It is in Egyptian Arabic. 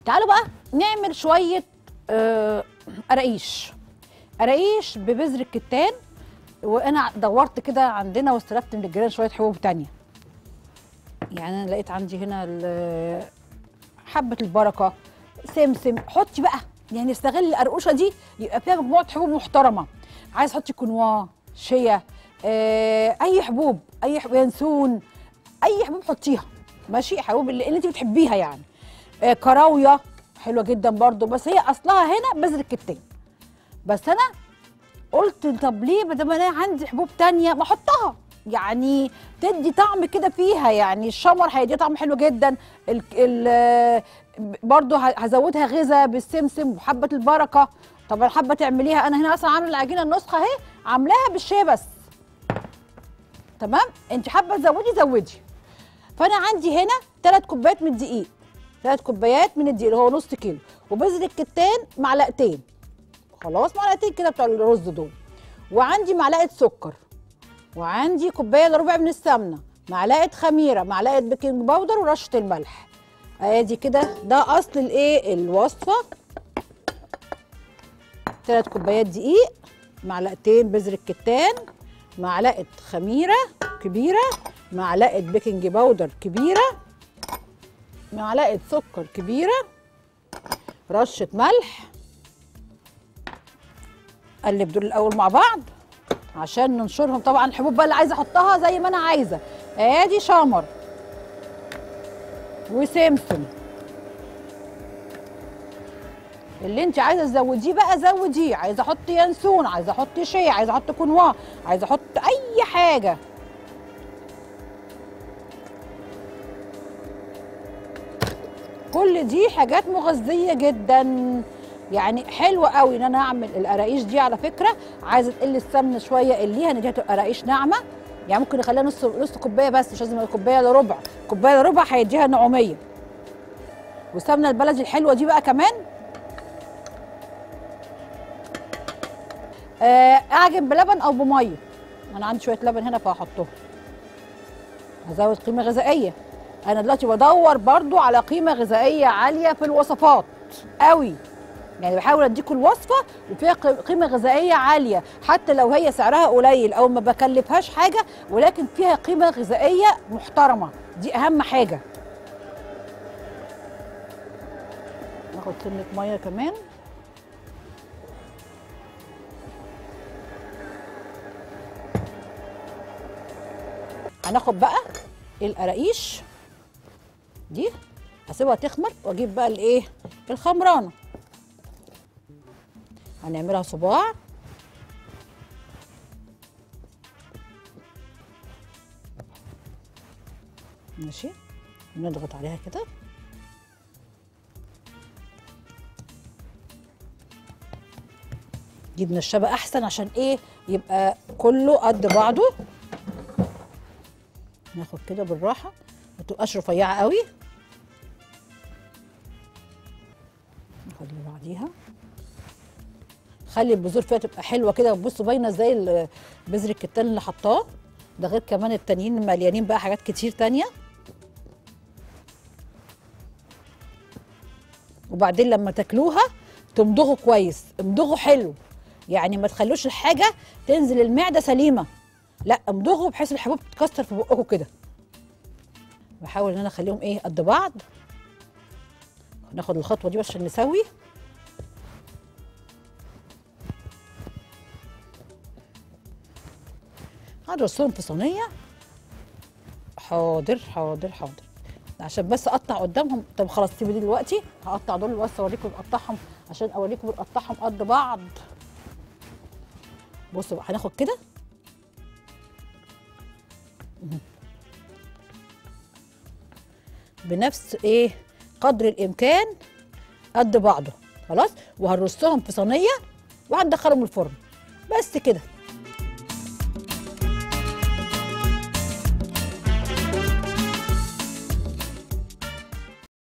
تعالوا بقى نعمل شويه آه، قراقيش قراقيش ببذر الكتان وانا دورت كده عندنا واستلفت من الجيران شويه حبوب تانية يعني انا لقيت عندي هنا ال- حبه البركه سمسم حطي بقى يعني استغل القرقوشه دي يبقى فيها مجموعه حبوب محترمه عايز تحطي كنوا شيا آه، اي حبوب اي حبوب ينسون اي حبوب حطيها ماشي حبوب اللي, اللي انت بتحبيها يعني آه، كراويه حلوه جدا برضو بس هي اصلها هنا بذر الكتان بس انا قلت طب ليه ما دام انا عندي حبوب تانية ما احطها يعني تدي طعم كده فيها يعني الشمر هيدي طعم حلو جدا ال ال برضو ه- هزودها غذاء بالسمسم وحبه البركه طبعا حابه تعمليها انا هنا اصلا عامله العجينه النسخه اهي عاملاها بالشيا بس تمام انت حابه تزودي زودي فانا عندي هنا ثلاث كوبايات من الدقيق ثلاث كوبايات من الدقيق اللي هو نص كيلو وبذر الكتان معلقتين خلاص معلقتين كده بتوع الرز دول وعندي معلقه سكر وعندي كوبايه الا ربع من السمنه معلقه خميره معلقه بيكنج باودر ورشه الملح ادي كده ده اصل الايه الوصفه ثلاث كوبايات دقيق معلقتين بذر الكتان معلقه خميره كبيره معلقه بيكنج باودر كبيره معلقه سكر كبيره رشه ملح قلب دول الاول مع بعض عشان ننشرهم طبعا الحبوب بقى اللي عايزه احطها زي ما انا عايزه ادي شمر وسمسم اللي انت عايزه تزوديه بقى زوديه عايزه احط ينسون عايزه احط شيا عايزه احط كنوا عايزه احط اي حاجه كل دي حاجات مغذيه جدا يعني حلوه قوي ان انا اعمل القراقيش دي على فكره عايزه تقل السمنه شويه قليها ان دي هتبقى قراقيش ناعمه يعني ممكن نخليها نص نص كوبايه بس مش لازم كوبايه الا ربع كوبايه الا ربع هيديها نعوميه والسمنه البلدي الحلوه دي بقى كمان آه، اعجن بلبن او بميه انا عندي شويه لبن هنا فهحطهم هزود قيمه غذائيه انا دلوقتي بدور برضو على قيمه غذائيه عاليه في الوصفات قوي يعني بحاول اديكم الوصفه وفيها ق- قيمه غذائيه عاليه حتى لو هي سعرها قليل او ما بكلفهاش حاجه ولكن فيها قيمه غذائيه محترمه دي اهم حاجه ناخد سنه ميه كمان هناخد بقى القراقيش دي هسيبها تخمر واجيب بقى الايه الخمرانه هنعملها صباع ماشي نضغط عليها كده جبنا الشبع احسن عشان ايه يبقى كله قد بعضه ناخد كده بالراحه ما تبقاش رفيعه قوي ناخد اللي بعديها خلي البذور فيها تبقى حلوه كده وبصوا باينه زي ال- بذر الكتان اللي حطاه ده غير كمان التانيين مليانين بقى حاجات كتير تانية وبعدين لما تاكلوها تمضغوا كويس امضغوا حلو يعني ما تخلوش الحاجه تنزل المعده سليمه لا امضغوا بحيث الحبوب تتكسر في بقكم كده بحاول ان انا اخليهم ايه قد بعض ناخد الخطوه دي بس عشان نسوي هرصهم في صينيه حاضر حاضر حاضر عشان بس اقطع قدامهم طب خلاص سيبوا دي دلوقتي هقطع دول بس اوريكم بقطعهم عشان اوريكم بنقطعهم قد بعض بصوا بقى هناخد كده بنفس ايه قدر الامكان قد بعضه خلاص وهنرصهم في صينيه وهندخلهم الفرن بس كده